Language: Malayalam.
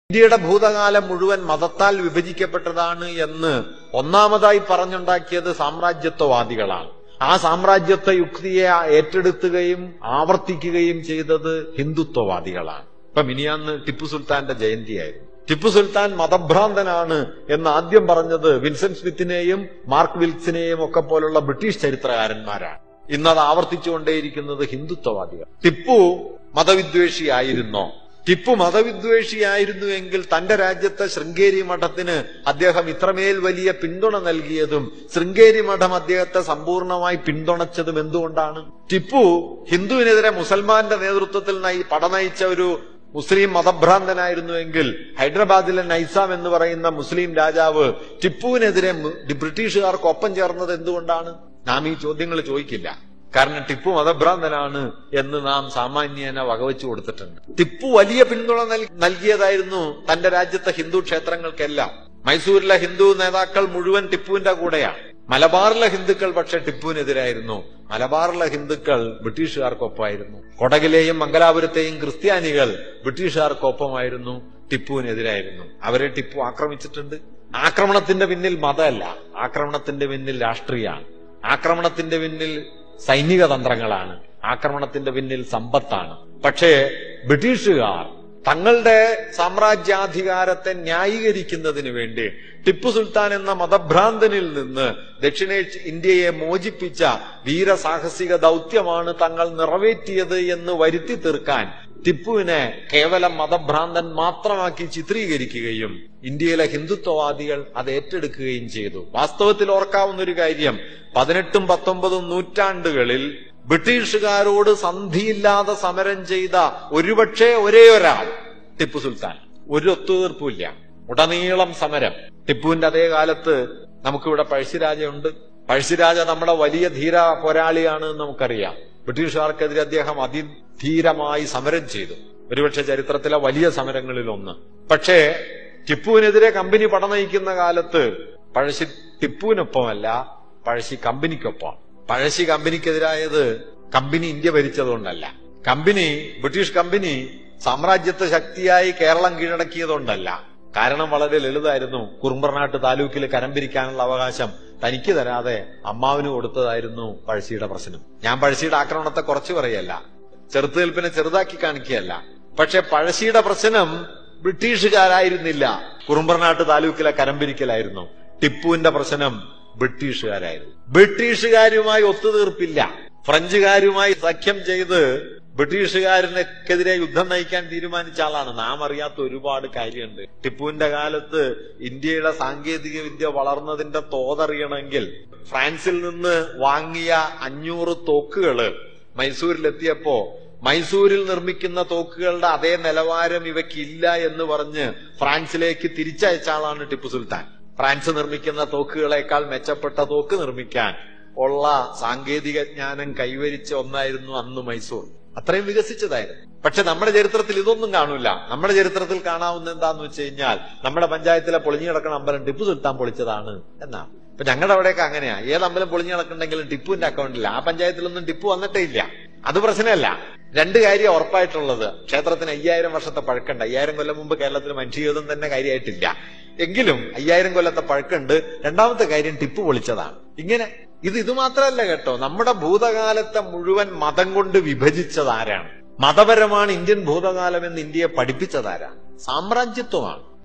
ഇന്ത്യയുടെ ഭൂതകാലം മുഴുവൻ മതത്താൽ വിഭജിക്കപ്പെട്ടതാണ് എന്ന് ഒന്നാമതായി പറഞ്ഞുണ്ടാക്കിയത് സാമ്രാജ്യത്വവാദികളാണ് ആ സാമ്രാജ്യത്വ യുക്തിയെ ഏറ്റെടുത്തുകയും ആവർത്തിക്കുകയും ചെയ്തത് ഹിന്ദുത്വവാദികളാണ് ഇപ്പൊ മിനിയാന്ന് ടിപ്പു സുൽത്താന്റെ ജയന്തിയായിരുന്നു ടിപ്പു സുൽത്താൻ മതഭ്രാന്തനാണ് എന്ന് ആദ്യം പറഞ്ഞത് വിൻസെന്റ് സ്മിത്തിനെയും മാർക്ക് വിൽസിനെയും ഒക്കെ പോലുള്ള ബ്രിട്ടീഷ് ചരിത്രകാരന്മാരാണ് ഇന്നത് ആവർത്തിച്ചുകൊണ്ടേയിരിക്കുന്നത് ഹിന്ദുത്വവാദികൾ ടിപ്പു മതവിദ്വേഷിയായിരുന്നോ ടിപ്പു മതവിദ്വേഷിയായിരുന്നുവെങ്കിൽ തന്റെ രാജ്യത്തെ ശൃംഗേരി മഠത്തിന് അദ്ദേഹം ഇത്രമേൽ വലിയ പിന്തുണ നൽകിയതും ശൃംഗേരി മഠം അദ്ദേഹത്തെ സമ്പൂർണമായി പിന്തുണച്ചതും എന്തുകൊണ്ടാണ് ടിപ്പു ഹിന്ദുവിനെതിരെ മുസൽമാന്റെ നേതൃത്വത്തിൽ നയി പടനയിച്ച ഒരു മുസ്ലിം മതഭ്രാന്തനായിരുന്നുവെങ്കിൽ ഹൈദരാബാദിലെ നൈസാം എന്ന് പറയുന്ന മുസ്ലിം രാജാവ് ടിപ്പുവിനെതിരെ മു- ടിബ്രിട്ടീഷുകാർക്ക് ഒപ്പം ചേർന്നത് എന്തുകൊണ്ടാണ് നാം ഈ ചോദ്യങ്ങൾ ചോദിക്കില്ല കാരണം ടിപ്പു മതഭ്രാന്തനാണ് എന്ന് നാം സാമാന്യേന വകവെച്ചു കൊടുത്തിട്ടുണ്ട് ടിപ്പു വലിയ പിന്തുണ നൽ- നൽകിയതായിരുന്നു തന്റെ രാജ്യത്തെ ഹിന്ദു ക്ഷേത്രങ്ങൾക്കെല്ലാം മൈസൂരിലെ ഹിന്ദു നേതാക്കൾ മുഴുവൻ ടിപ്പുവിന്റെ കൂടെയാണ് മലബാറിലെ ഹിന്ദുക്കൾ പക്ഷെ ടിപ്പുവിനെതിരായിരുന്നു മലബാറിലെ ഹിന്ദുക്കൾ ബ്രിട്ടീഷുകാർക്കൊപ്പമായിരുന്നു കൊടകിലെയും മംഗലാപുരത്തെയും ക്രിസ്ത്യാനികൾ ബ്രിട്ടീഷുകാർക്കൊപ്പമായിരുന്നു ടിപ്പുവിനെതിരായിരുന്നു അവരെ ടിപ്പു ആക്രമിച്ചിട്ടുണ്ട് ആക്രമണത്തിന്റെ പിന്നിൽ മതമല്ല ആക്രമണത്തിന്റെ പിന്നിൽ രാഷ്ട്രീയമാണ് ആക്രമണത്തിന്റെ പിന്നിൽ സൈനിക തന്ത്രങ്ങളാണ് ആക്രമണത്തിന്റെ പിന്നിൽ സമ്പത്താണ് പക്ഷേ ബ്രിട്ടീഷുകാർ തങ്ങളുടെ സാമ്രാജ്യാധികാരത്തെ ന്യായീകരിക്കുന്നതിന് വേണ്ടി ടിപ്പു സുൽത്താൻ എന്ന മതഭ്രാന്തനിൽ നിന്ന് ദക്ഷിണേഷ്യ ഇന്ത്യയെ മോചിപ്പിച്ച വീരസാഹസിക ദൗത്യമാണ് തങ്ങൾ നിറവേറ്റിയത് എന്ന് വരുത്തി തീർക്കാൻ ടിപ്പുവിനെ കേവലം മതഭ്രാന്തൻ മാത്രമാക്കി ചിത്രീകരിക്കുകയും ഇന്ത്യയിലെ ഹിന്ദുത്വവാദികൾ അത് ഏറ്റെടുക്കുകയും ചെയ്തു വാസ്തവത്തിൽ ഓർക്കാവുന്ന ഒരു കാര്യം പതിനെട്ടും പത്തൊമ്പതും നൂറ്റാണ്ടുകളിൽ ബ്രിട്ടീഷുകാരോട് സന്ധിയില്ലാതെ സമരം ചെയ്ത ഒരുപക്ഷെ ഒരേ ഒരാൾ ടിപ്പു സുൽത്താൻ ഒരു ഒത്തുതീർപ്പുമില്ല ഉടനീളം സമരം ടിപ്പുവിന്റെ അതേ കാലത്ത് നമുക്കിവിടെ പഴശ്ശിരാജയുണ്ട് പഴശ്ശിരാജ നമ്മുടെ വലിയ ധീര പോരാളിയാണ് എന്ന് നമുക്കറിയാം ബ്രിട്ടീഷുകാർക്കെതിരെ അദ്ദേഹം അതിധീരമായി സമരം ചെയ്തു ഒരുപക്ഷെ ചരിത്രത്തിലെ വലിയ സമരങ്ങളിൽ ഒന്ന് പക്ഷേ ടിപ്പുവിനെതിരെ കമ്പനി പടനയിക്കുന്ന കാലത്ത് പഴശ്ശി ടിപ്പുവിനൊപ്പമല്ല പഴശ്ശി കമ്പനിക്കൊപ്പം പഴശ്ശി കമ്പനിക്കെതിരായത് കമ്പനി ഇന്ത്യ ഭരിച്ചതുകൊണ്ടല്ല കമ്പനി ബ്രിട്ടീഷ് കമ്പനി സാമ്രാജ്യത്വ ശക്തിയായി കേരളം കീഴടക്കിയതുകൊണ്ടല്ല കാരണം വളരെ ലളിതായിരുന്നു കുറുമ്പർനാട്ട് താലൂക്കിൽ കരം പിരിക്കാനുള്ള അവകാശം തനിക്ക് തരാതെ അമ്മാവിന് കൊടുത്തതായിരുന്നു പഴശ്ശിയുടെ പ്രശ്നം ഞാൻ പഴശ്ശിയുടെ ആക്രമണത്തെ കുറച്ച് പറയല്ല ചെറുത്തുനിൽപ്പിനെ ചെറുതാക്കി കാണിക്കുകയല്ല പക്ഷെ പഴശ്ശിയുടെ പ്രശ്നം ബ്രിട്ടീഷുകാരായിരുന്നില്ല കുറുമ്പർനാട്ട് താലൂക്കിലെ കരം പിരിക്കലായിരുന്നു ടിപ്പുവിന്റെ പ്രശ്നം ബ്രിട്ടീഷുകാരായിരുന്നു ബ്രിട്ടീഷുകാരുമായി ഒത്തുതീർപ്പില്ല ഫ്രഞ്ചുകാരുമായി സഖ്യം ചെയ്ത് ബ്രിട്ടീഷുകാരനെതിരെ യുദ്ധം നയിക്കാൻ തീരുമാനിച്ച ആളാണ് നാം അറിയാത്ത ഒരുപാട് കാര്യമുണ്ട് ടിപ്പുവിന്റെ കാലത്ത് ഇന്ത്യയുടെ സാങ്കേതിക വിദ്യ വളർന്നതിന്റെ തോതറിയണമെങ്കിൽ ഫ്രാൻസിൽ നിന്ന് വാങ്ങിയ അഞ്ഞൂറ് തോക്കുകള് മൈസൂരിലെത്തിയപ്പോ മൈസൂരിൽ നിർമ്മിക്കുന്ന തോക്കുകളുടെ അതേ നിലവാരം ഇവയ്ക്കില്ല എന്ന് പറഞ്ഞ് ഫ്രാൻസിലേക്ക് തിരിച്ചയച്ച ആളാണ് ടിപ്പു സുൽത്താൻ ഫ്രാൻസ് നിർമ്മിക്കുന്ന തോക്കുകളെക്കാൾ മെച്ചപ്പെട്ട തോക്ക് നിർമ്മിക്കാൻ ഉള്ള സാങ്കേതിക ജ്ഞാനം കൈവരിച്ച ഒന്നായിരുന്നു അന്ന് മൈസൂർ അത്രയും വികസിച്ചതായിരുന്നു പക്ഷെ നമ്മുടെ ചരിത്രത്തിൽ ഇതൊന്നും കാണൂല നമ്മുടെ ചരിത്രത്തിൽ കാണാവുന്ന എന്താന്ന് വെച്ച് കഴിഞ്ഞാൽ നമ്മുടെ പഞ്ചായത്തിലെ പൊളിഞ്ഞു കിടക്കുന്ന അമ്പലം ടിപ്പു സുൽത്താൻ പൊളിച്ചതാണ് എന്നാണ് ഇപ്പൊ ഞങ്ങളുടെ അവിടെയൊക്കെ അങ്ങനെയാ ഏത് അമ്പലം പൊളിഞ്ഞു കിടക്കുന്നുണ്ടെങ്കിലും ടിപ്പുവിന്റെ അക്കൗണ്ടില്ല ആ പഞ്ചായത്തിലൊന്നും ടിപ്പു വന്നിട്ടേ ഇല്ല അത് പ്രശ്നമല്ല രണ്ട് കാര്യം ഉറപ്പായിട്ടുള്ളത് ക്ഷേത്രത്തിന് അയ്യായിരം വർഷത്തെ പഴക്കമുണ്ട് അയ്യായിരം കൊല്ലം മുമ്പ് കേരളത്തിൽ മനുഷ്യജീവിതം തന്നെ കാര്യമായിട്ടില്ല എങ്കിലും അയ്യായിരം കൊല്ലത്തെ പഴക്കമുണ്ട് രണ്ടാമത്തെ കാര്യം ടിപ്പു പൊളിച്ചതാണ് ഇങ്ങനെ ഇത് ഇത് മാത്രമല്ല കേട്ടോ നമ്മുടെ ഭൂതകാലത്തെ മുഴുവൻ മതം കൊണ്ട് വിഭജിച്ചതാരാണ് മതപരമാണ് ഇന്ത്യൻ ഭൂതകാലം എന്ന് ഇന്ത്യയെ പഠിപ്പിച്ചതാരാണ് സാമ്രാജ്യത്വമാണ്